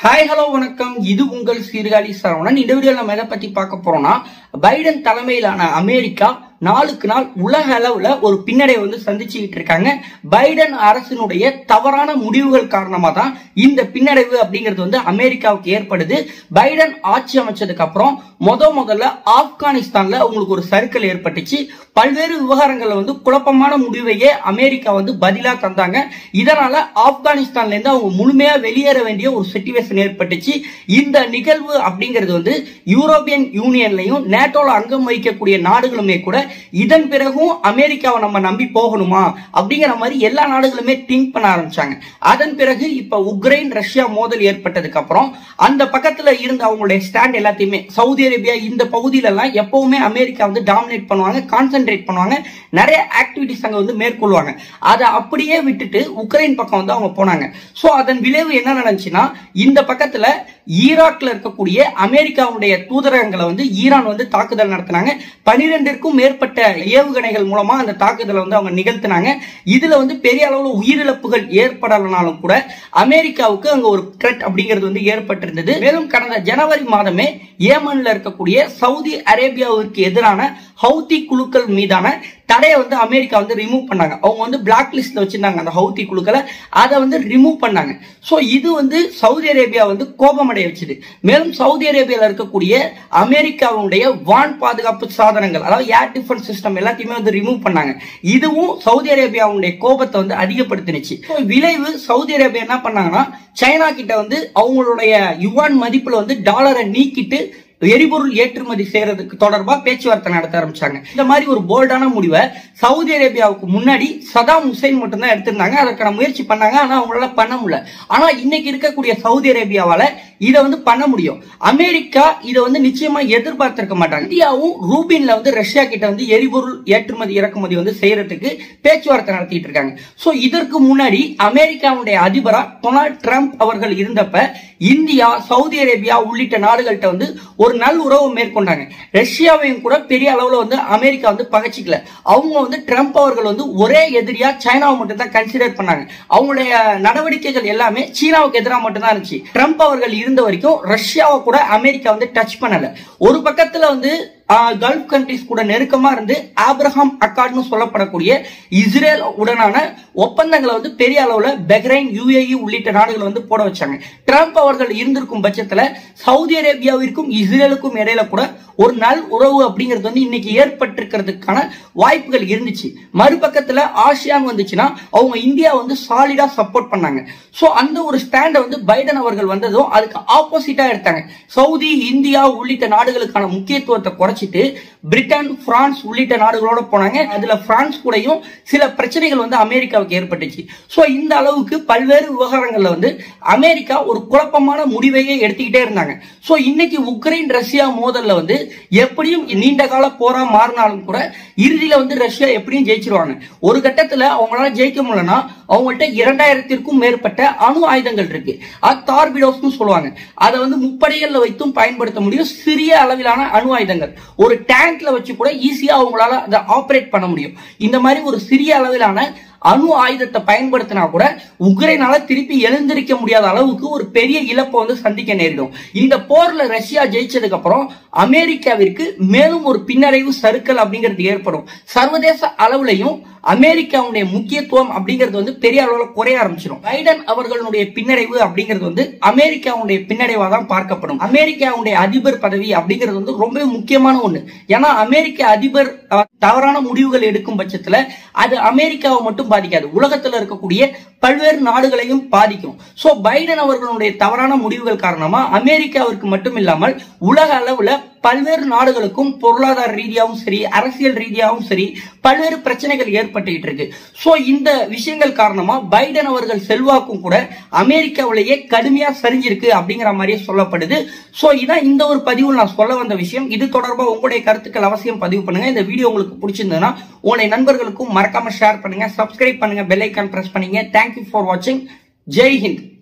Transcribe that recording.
hi hello வணக்கம் இது உங்கள் சீர்காழி சரவணன் இந்த வீடியோல நம்ம எதை பத்தி பார்க்க போறோம்னா பைடன் தலைமையிலான அமெரிக்கா நாளுக்கு நாள் உலக அளவுல ஒரு பின்னடைவை வந்து சந்திச்சுக்கிட்டு இருக்காங்க பைடன் அரசினுடைய தவறான முடிவுகள் காரணமா தான் இந்த பின்னடைவு அப்படிங்கிறது வந்து அமெரிக்காவுக்கு ஏற்படுது பைடன் ஆட்சி அமைச்சதுக்கு அப்புறம் முத முதல்ல ஆப்கானிஸ்தான்ல அவங்களுக்கு ஒரு சர்க்கிள் ஏற்பட்டுச்சு பல்வேறு விவகாரங்கள்ல வந்து குழப்பமான முடிவையே அமெரிக்கா வந்து பதிலா தந்தாங்க இதனால ஆப்கானிஸ்தான்ல இருந்து அவங்க முழுமையா வெளியேற வேண்டிய ஒரு சுச்சுவேஷன் ஏற்பட்டுச்சு இந்த நிகழ்வு அப்படிங்கிறது வந்து யூரோப்பியன் யூனியன்லையும் நேட்டோல அங்கம் வகிக்கக்கூடிய நாடுகளுமே கூட இதன் பிறகும் அமெரிக்காவை நம்ம நம்பி போகணுமா அப்படிங்கிற மாதிரி எல்லா நாடுகளுமே திங்க் பண்ண ஆரம்பிச்சாங்க அதன் பிறகு இப்ப உக்ரைன் ரஷ்யா மோதல் ஏற்பட்டதுக்கு அப்புறம் அந்த பக்கத்துல இருந்த அவங்களுடைய ஸ்டாண்ட் எல்லாத்தையுமே சவுதி அரேபியா இந்த பகுதியில எல்லாம் எப்பவுமே அமெரிக்கா வந்து டாமினேட் பண்ணுவாங்க கான்சென்ட்ரேட் பண்ணுவாங்க நிறைய ஆக்டிவிட்டிஸ் அங்க வந்து மேற்கொள்வாங்க அதை அப்படியே விட்டுட்டு உக்ரைன் பக்கம் வந்து அவங்க போனாங்க சோ அதன் விளைவு என்ன நடந்துச்சுன்னா இந்த பக்கத்துல ஈராக்ல இருக்கக்கூடிய அமெரிக்காவுடைய தூதரகங்களை வந்து ஈரான் வந்து தாக்குதல் நடத்தினாங்க பனிரெண்டிற்கும் மேற்பட்ட ஏவுகணைகள் மூலமா அந்த தாக்குதலை வந்து அவங்க நிகழ்த்தினாங்க இதுல வந்து பெரிய அளவுல உயிரிழப்புகள் ஏற்படலனாலும் கூட அமெரிக்காவுக்கு அங்க ஒரு த்ரெட் அப்படிங்கிறது வந்து ஏற்பட்டிருந்தது மேலும் கடந்த ஜனவரி மாதமே ஏமன்ல இருக்கக்கூடிய சவுதி அரேபியாவிற்கு எதிரான ஹவுதி குழுக்கள் மீதான தடையை வந்து அமெரிக்கா வந்து ரிமூவ் பண்ணாங்க அவங்க வந்து பிளாக் லிஸ்ட்ல வச்சிருந்தாங்க அந்த ஹவுதி குழுக்களை அதை வந்து ரிமூவ் பண்ணாங்க சோ இது வந்து சவுதி அரேபியா வந்து கோபமடைய வச்சுது மேலும் சவுதி அரேபியால இருக்கக்கூடிய அமெரிக்காவுடைய வான் பாதுகாப்பு சாதனங்கள் அதாவது ஏர் டிஃபென்ஸ் சிஸ்டம் எல்லாத்தையுமே வந்து ரிமூவ் பண்ணாங்க இதுவும் சவுதி அரேபியாவுடைய கோபத்தை வந்து அதிகப்படுத்தினுச்சு So, விளைவு சவுதி அரேபியா என்ன பண்ணாங்கன்னா சைனா கிட்ட வந்து அவங்களுடைய யுவான் மதிப்புல வந்து டாலரை நீக்கிட்டு எரிபொருள் ஏற்றுமதி செய்யறதுக்கு தொடர்பா பேச்சுவார்த்தை நடத்த ஆரம்பிச்சாங்க இந்த மாதிரி ஒரு போல்டான முடிவை சவுதி அரேபியாவுக்கு முன்னாடி சதாம் ஹுசைன் மட்டும் தான் எடுத்திருந்தாங்க அதற்கான முயற்சி பண்ணாங்க ஆனா அவங்களால பண்ண முடியல ஆனா இன்னைக்கு இருக்கக்கூடிய சவுதி அரேபியாவால இதை வந்து பண்ண முடியும் அமெரிக்கா இதை வந்து நிச்சயமா எதிர்பார்த்திருக்க மாட்டாங்க இந்தியாவும் ரூபின்ல வந்து ரஷ்யா கிட்ட வந்து எரிபொருள் ஏற்றுமதி இறக்குமதி வந்து செய்யறதுக்கு பேச்சுவார்த்தை நடத்திட்டு இருக்காங்க சோ இதற்கு முன்னாடி அமெரிக்காவுடைய அதிபரா டொனால்ட் ட்ரம்ப் அவர்கள் இருந்தப்ப இந்தியா சவுதி அரேபியா உள்ளிட்ட நாடுகள்கிட்ட வந்து ஒரு நல் உறவு மேற்கொண்டாங்க ரஷ்யாவையும் கூட பெரிய அளவுல வந்து அமெரிக்கா வந்து பகச்சிக்கல அவங்க வந்து ட்ரம்ப் அவர்கள் வந்து ஒரே எதிரியா சைனாவை மட்டும் தான் கன்சிடர் பண்ணாங்க அவங்களுடைய நடவடிக்கைகள் எல்லாமே சீனாவுக்கு எதிராக மட்டும் தான் இருந்துச்சு ட்ரம்ப் அவர்கள் இருந்த வரைக்கும் ரஷ்யாவை கூட அமெரிக்கா வந்து டச் பண்ணல ஒரு பக்கத்துல வந்து கல்ஃப் கண்ட்ரிஸ் கூட நெருக்கமா இருந்து ஆப்ரஹாம் அக்கார்ட்னு சொல்லப்படக்கூடிய இஸ்ரேல் உடனான ஒப்பந்தங்களை வந்து பெரிய அளவுல பெஹ்ரைன் யுஏஇ உள்ளிட்ட நாடுகள் வந்து போட வச்சாங்க ட்ரம்ப் அவர்கள் இருந்திருக்கும் பட்சத்துல சவுதி அரேபியாவிற்கும் இஸ்ரேலுக்கும் இடையில கூட ஒரு நல் உறவு அப்படிங்கிறது வந்து இன்னைக்கு ஏற்பட்டிருக்கிறதுக்கான வாய்ப்புகள் இருந்துச்சு மறுபக்கத்துல ஆசியான் வந்துச்சுன்னா அவங்க இந்தியா வந்து சாலிடா சப்போர்ட் பண்ணாங்க சோ அந்த ஒரு ஸ்டாண்டை வந்து பைடன் அவர்கள் வந்ததும் அதுக்கு ஆப்போசிட்டா எடுத்தாங்க சவுதி இந்தியா உள்ளிட்ட நாடுகளுக்கான முக்கியத்துவத்தை குறைச்சிட்டு பிரிட்டன் பிரான்ஸ் உள்ளிட்ட நாடுகளோட போனாங்க அதுல பிரான்ஸ் கூடயும் சில பிரச்சனைகள் வந்து அமெரிக்காவுக்கு ஏற்பட்டுச்சு சோ இந்த அளவுக்கு பல்வேறு விவகாரங்கள்ல வந்து அமெரிக்கா ஒரு குழப்பமான முடிவையே எடுத்துக்கிட்டே இருந்தாங்க சோ இன்னைக்கு உக்ரைன் ரஷ்யா மோதல்ல வந்து எப்படியும் நீண்ட கால போரா மாறினாலும் கூட இறுதியில வந்து ரஷ்யா எப்படியும் ஜெயிச்சிருவாங்க ஒரு கட்டத்துல அவங்களால ஜெயிக்க முடியலன்னா அவங்கள்ட்ட இரண்டாயிரத்திற்கும் மேற்பட்ட அணு ஆயுதங்கள் இருக்கு அது டார்பிடோஸ்னு சொல்லுவாங்க அதை வந்து முப்படைகள்ல வைத்தும் பயன்படுத்த முடியும் சிறிய அளவிலான அணு ஆயுதங்கள் ஒரு டேங்க்ல வச்சு கூட ஈஸியா அவங்களால அதை ஆபரேட் பண்ண முடியும் இந்த மாதிரி ஒரு சிறிய அளவிலான அணு ஆயுதத்தை பயன்படுத்தினா கூட உக்ரைனால திருப்பி எழுந்திருக்க முடியாத அளவுக்கு ஒரு பெரிய இழப்பை வந்து சந்திக்க நேரிடும் இந்த போர்ல ரஷ்யா ஜெயிச்சதுக்கு அப்புறம் அமெரிக்காவிற்கு மேலும் ஒரு பின்னடைவு சறுக்கல் அப்படிங்கிறது ஏற்படும் சர்வதேச அளவுலையும் அமெரிக்காவுடைய முக்கியத்துவம் அப்படிங்கிறது வந்து பெரிய அளவுல குறைய ஆரம்பிச்சிடும் பைடன் அவர்களுடைய பின்னடைவு அப்படிங்கிறது வந்து அமெரிக்காவுடைய பின்னடைவா தான் பார்க்கப்படும் அமெரிக்காவுடைய அதிபர் பதவி அப்படிங்கிறது வந்து ரொம்ப முக்கியமான ஒண்ணு ஏன்னா அமெரிக்க அதிபர் தவறான முடிவுகள் எடுக்கும் பட்சத்துல அது அமெரிக்காவை மட்டும் பாதிக்காது உலகத்துல இருக்கக்கூடிய பல்வேறு நாடுகளையும் பாதிக்கும் சோ பைடன் அவர்களுடைய தவறான முடிவுகள் காரணமா அமெரிக்காவிற்கு மட்டும் இல்லாமல் உலக அளவுல பல்வேறு நாடுகளுக்கும் பொருளாதார ரீதியாகவும் சரி அரசியல் ரீதியாகவும் சரி பல்வேறு பிரச்சனைகள் ஏற்பட்டுகிட்டு இருக்கு சோ இந்த விஷயங்கள் காரணமா பைடன் அவர்கள் செல்வாக்கும் கூட அமெரிக்காவிலேயே கடுமையா சரிஞ்சிருக்கு அப்படிங்கிற மாதிரியே சொல்லப்படுது சோ இதான் இந்த ஒரு பதிவில் நான் சொல்ல வந்த விஷயம் இது தொடர்பா உங்களுடைய கருத்துக்கள் அவசியம் பதிவு பண்ணுங்க இந்த வீடியோ உங்களுக்கு பிடிச்சிருந்ததுன்னா உங்களுடைய நண்பர்களுக்கும் மறக்காம ஷேர் பண்ணுங்க சப்ஸ்கிரைப் பண்ணுங்க பெல் ஐக்கான் பிரஸ் பண்ணுங்க தேங்க்யூ ஃபார் வாட்சிங் ஜெய் ஹிந்த்